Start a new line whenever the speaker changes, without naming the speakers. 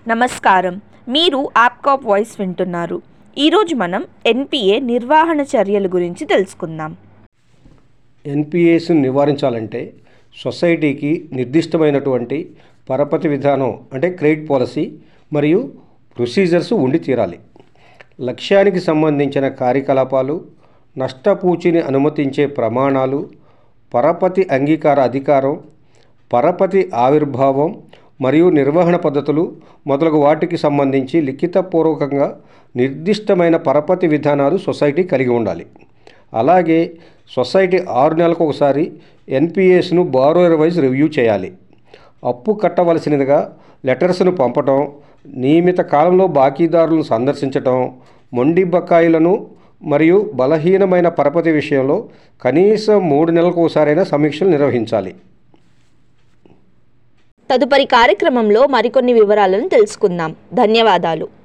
నమస్కారం మీరు ఆప్కాప్ వాయిస్ వింటున్నారు ఈరోజు మనం ఎన్పిఏ నిర్వహణ చర్యల గురించి తెలుసుకుందాం
ఎన్పిఎస్ను నివారించాలంటే సొసైటీకి నిర్దిష్టమైనటువంటి పరపతి విధానం అంటే క్రెడిట్ పాలసీ మరియు ప్రొసీజర్స్ ఉండి తీరాలి లక్ష్యానికి సంబంధించిన కార్యకలాపాలు నష్టపూచిని అనుమతించే ప్రమాణాలు పరపతి అంగీకార అధికారం పరపతి ఆవిర్భావం మరియు నిర్వహణ పద్ధతులు మొదలగు వాటికి సంబంధించి లిఖితపూర్వకంగా నిర్దిష్టమైన పరపతి విధానాలు సొసైటీ కలిగి ఉండాలి అలాగే సొసైటీ ఆరు నెలలకు ఒకసారి ఎన్పిఎస్ను బారోయర్ వైజ్ రివ్యూ చేయాలి అప్పు కట్టవలసినదిగా లెటర్స్ను పంపటం నియమిత కాలంలో బాకీదారులను సందర్శించటం మొండి బకాయిలను మరియు బలహీనమైన పరపతి విషయంలో కనీసం మూడు నెలలకు ఒకసారైనా సమీక్షలు నిర్వహించాలి
తదుపరి కార్యక్రమంలో మరికొన్ని వివరాలను తెలుసుకుందాం ధన్యవాదాలు